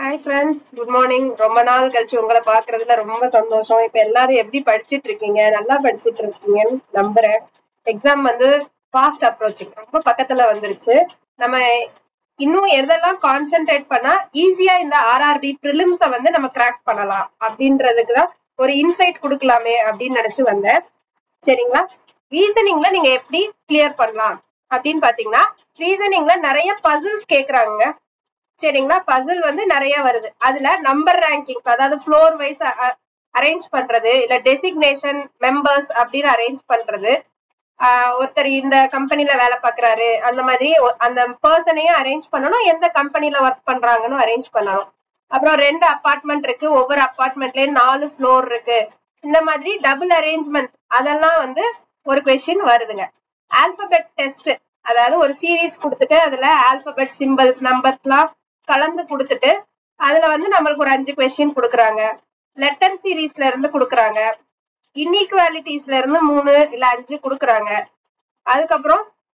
hi friends good morning ரொம்ப நாள் கழிச்சு உங்களை பாக்குறதுல ரொம்ப சந்தோஷம் இப்ப எல்லாரும் எப்படி படிச்சிட்டு இருக்கீங்க நல்லா படிச்சிட்டு இருக்கீங்கன்னு நம்புறேன் எக்ஸாம் வந்து ஃபாஸ்ட் அப்ரோச்சிங் ரொம்ப பக்கத்துல வந்துருச்சு நம்ம இன்னும் எதெல்லாம் கான்சென்ட்ரேட் பண்ணா ஈஸியா இந்த ஆர்ஆர்பி ப்ரிலிம்ஸ வந்து நம்ம கிராக் பண்ணலாம் அப்படின்றதுக்கு தான் ஒரு இன்சைட் கொடுக்கலாமே அப்படின்னு நினைச்சு வந்தேன் சரிங்களா ரீசனிங்ல நீங்க எப்படி கிளியர் பண்ணலாம் அப்படின்னு பாத்தீங்கன்னா ரீசனிங்ல நிறைய பசில்ஸ் கேக்குறாங்க சரிங்களா பசில் வந்து நிறைய வருது அதுல நம்பர் ரேங்கிங்ஸ் அதாவது ஃப்ளோர் வைஸ் அரேஞ்ச் பண்றது இல்ல டெசிக்னேஷன் மெம்பர்ஸ் அப்படின்னு அரேஞ்ச் பண்றது ஆஹ் ஒருத்தர் இந்த கம்பெனில வேலை பாக்குறாரு அந்த மாதிரி ஒ- அந்த பர்சனையும் அரேஞ்ச் பண்ணணும் எந்த கம்பெனில ஒர்க் பண்றாங்கன்னு அரேஞ்ச் பண்ணணும் அப்புறம் ரெண்டு அபார்ட்மெண்ட் இருக்கு ஒவ்வொரு அபார்ட்மெண்ட்லயும் நாலு ஃப்ளோர் இருக்கு இந்த மாதிரி டபுள் அரேஞ்ச்மெண்ட்ஸ் அதெல்லாம் வந்து ஒரு கொஸ்டின் வருதுங்க ஆல்பபெட் டெஸ்ட் அதாவது ஒரு சீரீஸ் கொடுத்துட்டு அதுல ஆல்பபெட் சிம்பிள்ஸ் நம்பர்ஸ்லாம் கலந்து கொடுத்துட்டு அதுல வந்து நம்மளுக்கு ஒரு அஞ்சு கொஸ்டின் கொடுக்குறாங்க லெட்டர் சீரீஸ்ல இருந்து கொடுக்குறாங்க இன்இக்வாலிட்டிஸ்ல இருந்து மூணு இல்ல அஞ்சு கொடுக்குறாங்க அதுக்கப்புறம்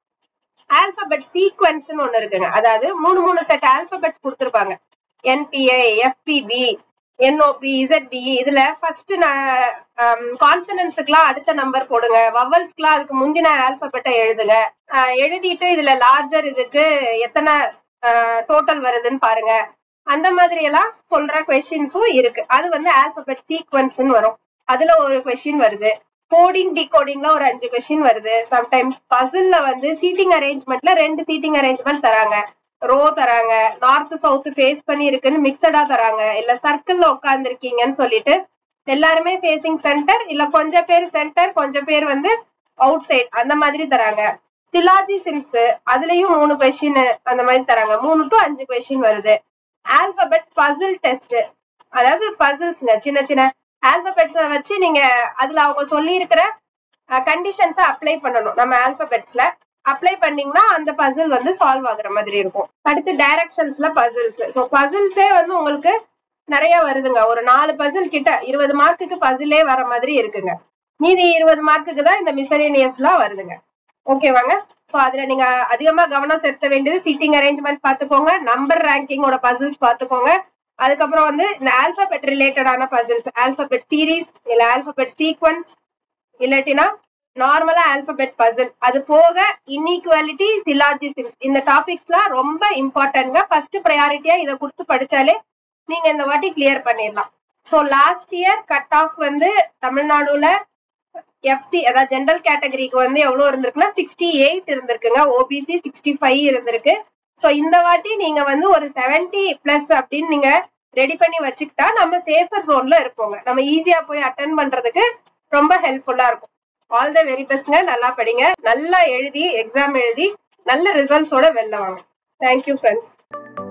ஆல்பபெட் சீக்வன்ஸ்னு ஒண்ணு இருக்குங்க அதாவது மூணு மூணு செட் ஆல்பபெட்ஸ் கொடுத்துருப்பாங்க என்பிஐ எஃபிபி என்ஓபி இசட்பிஇ இதுல ஃபர்ஸ்ட் கான்சனன்ஸுக்குலாம் அடுத்த நம்பர் போடுங்க வவல்ஸ்க்குலாம் அதுக்கு முந்தின ஆல்பபெட்டை எழுதுங்க ஆஹ் எழுதிட்டு இதுல லார்ஜர் இதுக்கு எத்தனை டோட்டல் வருதுன்னு பாருங்க அந்த மாதிரி எல்லாம் சொல்ற கொஸ்டின்ஸும் இருக்கு அது வந்து ஆல்பபெட் சீக்வன்ஸ்னு வரும் அதுல ஒரு கொஸ்டின் வருது கோடிங் டிகோடிங்ல ஒரு அஞ்சு கொஸ்டின் வருது சம்டைம்ஸ் பசில்ல வந்து சீட்டிங் அரேஞ்ச்மெண்ட்ல ரெண்டு சீட்டிங் அரேஞ்ச்மெண்ட் தராங்க ரோ தராங்க நார்த் சவுத் ஃபேஸ் பண்ணி இருக்குன்னு மிக்சடா தராங்க இல்ல சர்க்கிள்ல உட்கார்ந்து இருக்கீங்கன்னு சொல்லிட்டு எல்லாருமே ஃபேசிங் சென்டர் இல்ல கொஞ்சம் பேர் சென்டர் கொஞ்சம் பேர் வந்து அவுட் சைட் அந்த மாதிரி தராங்க சிலாஜி சிம்ஸ் அதுலயும் மூணு கொஸ்டின் அந்த மாதிரி தராங்க மூணு டு அஞ்சு கொஸ்டின் வருது ஆல்பபெட் பசில் டெஸ்ட் அதாவது பசில்ஸ்ங்க சின்ன சின்ன ஆல்பபெட்ஸ வச்சு நீங்க அதுல அவங்க சொல்லி இருக்கிற கண்டிஷன்ஸை அப்ளை பண்ணணும் நம்ம ஆல்பபெட்ஸ்ல அப்ளை பண்ணீங்கன்னா அந்த பசில் வந்து சால்வ் ஆகுற மாதிரி இருக்கும் அடுத்து டைரக்ஷன்ஸ்ல பசில்ஸ் ஸோ பசில்ஸே வந்து உங்களுக்கு நிறைய வருதுங்க ஒரு நாலு பசில் கிட்ட இருபது மார்க்குக்கு பசிலே வர மாதிரி இருக்குங்க மீதி இருபது மார்க்குக்கு தான் இந்த மிசலேனியஸ்லாம் வருதுங்க ஓகேவாங்க சோ அதுல நீங்க அதிகமா கவனம் செலுத்த வேண்டியது சீட்டிங் அரேஞ்ச்மெண்ட் பாத்துக்கோங்க நம்பர் ரேங்கிங்கோட பசில்ஸ் பாத்துக்கோங்க அதுக்கப்புறம் வந்து இந்த ஆல்பபெட் ரிலேட்டடான பசில்ஸ் ஆல்பபெட் சீரீஸ் இல்ல ஆல்பபெட் சீக்வன்ஸ் இல்லாட்டினா நார்மலா ஆல்பபெட் பசில் அது போக இன்இக்வாலிட்டி சிலாஜிசிம்ஸ் இந்த டாபிக்ஸ்லாம் ரொம்ப இம்பார்ட்டன்ட்ங்க ஃபர்ஸ்ட் ப்ரையாரிட்டியா இதை கொடுத்து படிச்சாலே நீங்க இந்த வாட்டி கிளியர் பண்ணிடலாம் so last year cut off வந்து தமிழ்நாடுல எஃப்சி அதாவது ஜென்ரல் கேட்டகரிக்கு வந்து எவ்வளவு இருந்திருக்குன்னா சிக்ஸ்டி எயிட் இருந்திருக்குங்க ஓபிசி சிக்ஸ்டி ஃபைவ் இருந்திருக்கு ஸோ இந்த வாட்டி நீங்க வந்து ஒரு செவன்டி பிளஸ் அப்படின்னு நீங்க ரெடி பண்ணி வச்சுக்கிட்டா நம்ம சேஃபர் ஜோன்ல இருப்போங்க நம்ம ஈஸியா போய் அட்டன் பண்றதுக்கு ரொம்ப ஹெல்ப்ஃபுல்லா இருக்கும் ஆல் த வெரி பெஸ்ட்ங்க நல்லா படிங்க நல்லா எழுதி எக்ஸாம் எழுதி நல்ல ரிசல்ட்ஸோட வெளில வாங்க தேங்க்யூ ஃப்ரெண்ட்ஸ்